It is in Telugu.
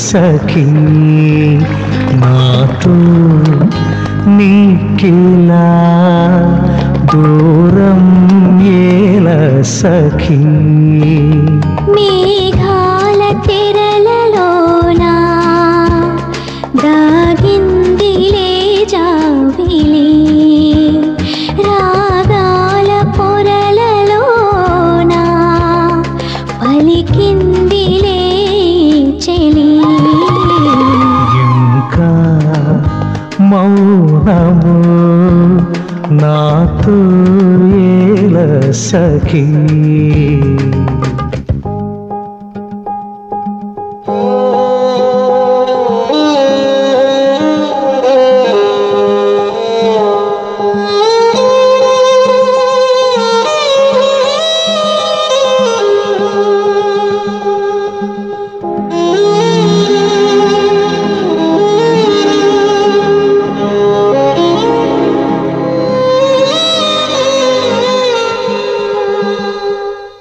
సఖీ నాతో నీకిలా దూరం ఏల సఖీ మేఘాల తెరలలోనా దాగిందిలే జాబిలి రాగాల పొరలలోనా పలికిందిలే చెలి ఇంకా మౌనము నాతో ఏల సఖీ